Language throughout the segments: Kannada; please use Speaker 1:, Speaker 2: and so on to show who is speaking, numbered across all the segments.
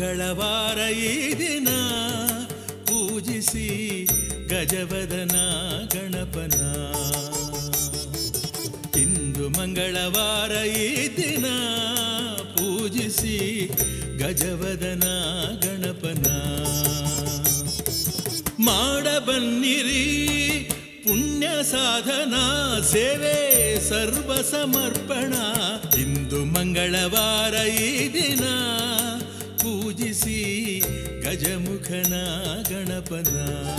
Speaker 1: ಮಂಗಳವಾರ ಈ ದಿನ ಪೂಜಿಸಿ ಗಜವದನ ಗಣಪನ ಇಂದು ಮಂಗಳವಾರ ಈ ದಿನ ಪೂಜಿಸಿ ಗಜವದನ ಗಣಪನ ಮಾಡಬನ್ನಿರಿ ಪುಣ್ಯ ಸಾಧನ ಸೇವೆ ಸರ್ವ ಸಮರ್ಪಣ ಇಂದು ಮಂಗಳವಾರ ಈ ದಿನ ಪೂಜಿಸಿ ಗಜಮುಖನ ಗಣಪನ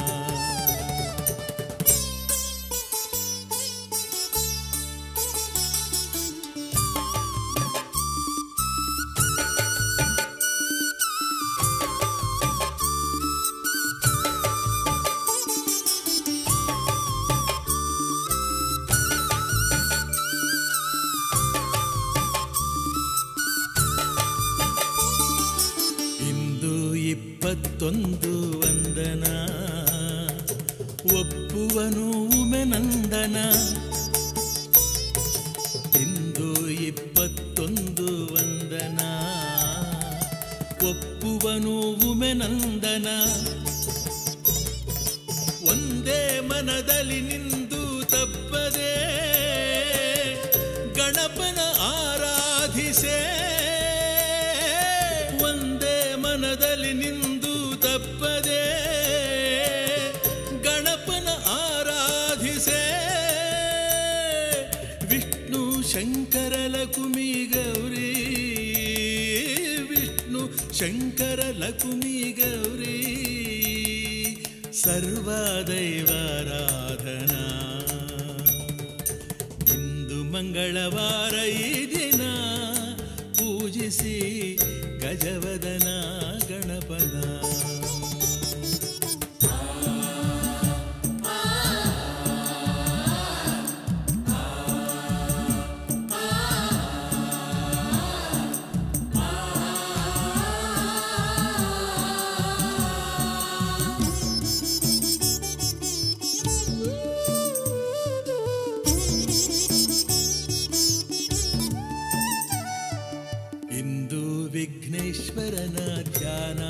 Speaker 1: ಇಂದು ಇಪ್ಪತ್ತೊಂದು ವಂದನ ಒಪ್ಪುವನು ಉಮೆನಂದನ ಇಂದು ಇಪ್ಪತ್ತೊಂದು ವಂದನ ಒಪ್ಪುವನು ಉಮೆನಂದನ ಒಂದೇ ಮನದಲ್ಲಿ ನಿಂದು ತಪ್ಪದೆ ಗಣಪನ ಆರಾಧಿಸೆ ಒಂದೇ ಮನದಲ್ಲಿ ನಿಂದು ತಪ್ಪದೆ ಗಣಪನ ಆರಾಧಿಸೆ ವಿಷ್ಣು ಶಂಕರ ಲಕುಮಿ ಗೌರಿ ವಿಷ್ಣು ಶಂಕರ ಲಕುಮಿ ಗೌರಿ ಸರ್ವದೈವಾರಾಧನಾ ಇಂದು ಮಂಗಳವಾರ ಈ ದಿನ ಪೂಜಿಸಿ ಗಜವದನ ಗಣಪನ ಇಂದು ವಿಘ್ನೇಶ್ವರನ ಧ್ಯಾನ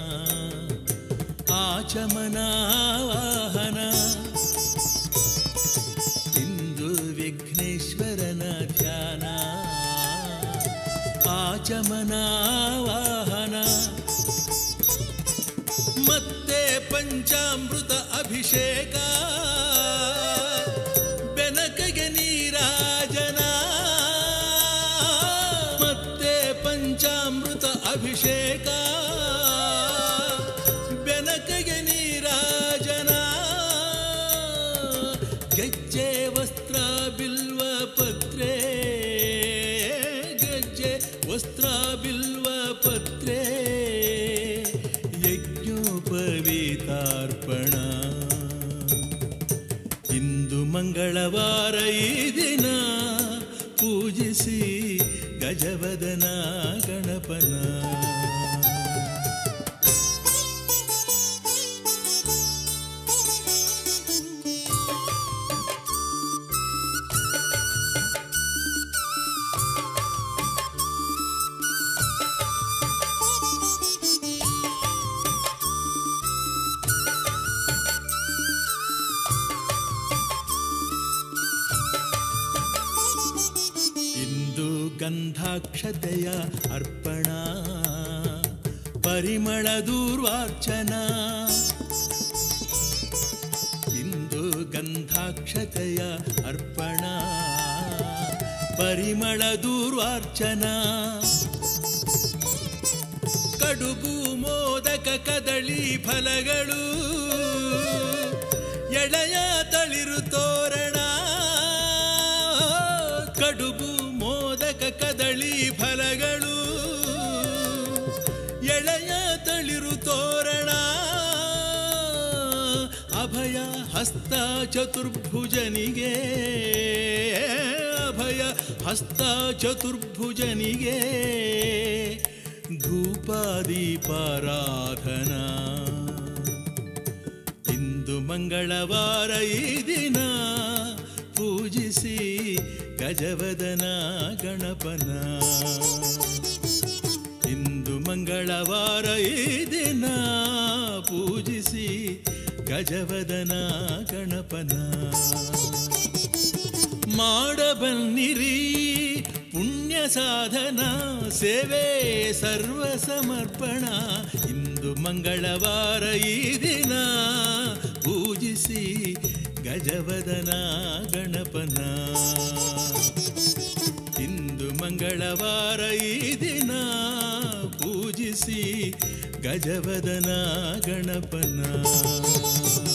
Speaker 1: ಆಚಮನ ವಾಹನ ಇಂದು ವಿಘ್ನೇಶ್ವರನ ಧ್ಯಾನ ಆಚಮನ ವಾಹನ ಮತ್ತೆ ಪಂಚಾಮೃತ ಅಭಿಷೇಕ ಬೆನಕಗೆ ನೀರಾಜನ ಮತ್ತೆ ಪಂಚಾಮೃತ ಅಭಿಷೇಕ ಬೆನಕಗೆ ನೀರಾಜನ ಗೆಜ್ಜೆ ವಸ್ತ್ರ ಬಿಲ್ವ ಪತ್ರೆ ಗೆಜ್ಜೆ ವಸ್ತ್ರ ಬಿಲ್ವ ಪತ್ರೆ ಯಜ್ಞೋಪವೀತಾರ್ಪಣ ಇಂದು ಮಂಗಳವಾರ ಈ ದಿನ ಪೂಜಿಸಿ ಗಜವದನ ಗಣಪನ ಇಂದು ಗಂಧಾಕ್ಷತೆಯ ಅರ್ಪಣ ಪರಿಮಳ ದೂರ್ವಾರ್ಚನ ಇಂದು ಗಂಧಾಕ್ಷತೆಯ ಅರ್ಪಣ ಪರಿಮಳ ದೂರ್ವಾರ್ಚನ ಕಡುಬು ಮೋದಕ ಕದಳಿ ಫಲಗಳು ಎಳೆಯ ತಳಿರು ತೋರಣ ಕಡುಬು ಮೋದಕ ಕದಳಿ ಫಲಗಳು ಎಳೆಯ ತಳಿರು ತೋರಣ ಅಭಯ ಹಸ್ತ ಚತುರ್ಭುಜನಿಗೆ ಅಭಯ ಹಸ್ತ ಚತುರ್ಭುಜನಿಗೆ ಧೂಪಾದೀಪಾರಾಧನಾ ಇಂದು ಮಂಗಳವಾರ ಈ ದಿನ ಪೂಜಿಸಿ ಗಜವದನ ಗಣಪನ ಇಂದು ಮಂಗಳವಾರ ಈ ದಿನ ಪೂಜಿಸಿ ಗಜವದನ ಗಣಪನ ಮಾಡಬನ್ನಿರಿ ಪುಣ್ಯ ಸಾಧನ ಸೇವೆ ಸರ್ವ ಸಮರ್ಪಣ ಇಂದು ಮಂಗಳವಾರ ಈ ದಿನ ಪೂಜಿಸಿ ಗಜವದನ ಗಣಪನ ಇಂದು ಮಂಗಳವಾರ ಈ ದಿನ ಪೂಜಿಸಿ ಗಜವದನ ಗಣಪನ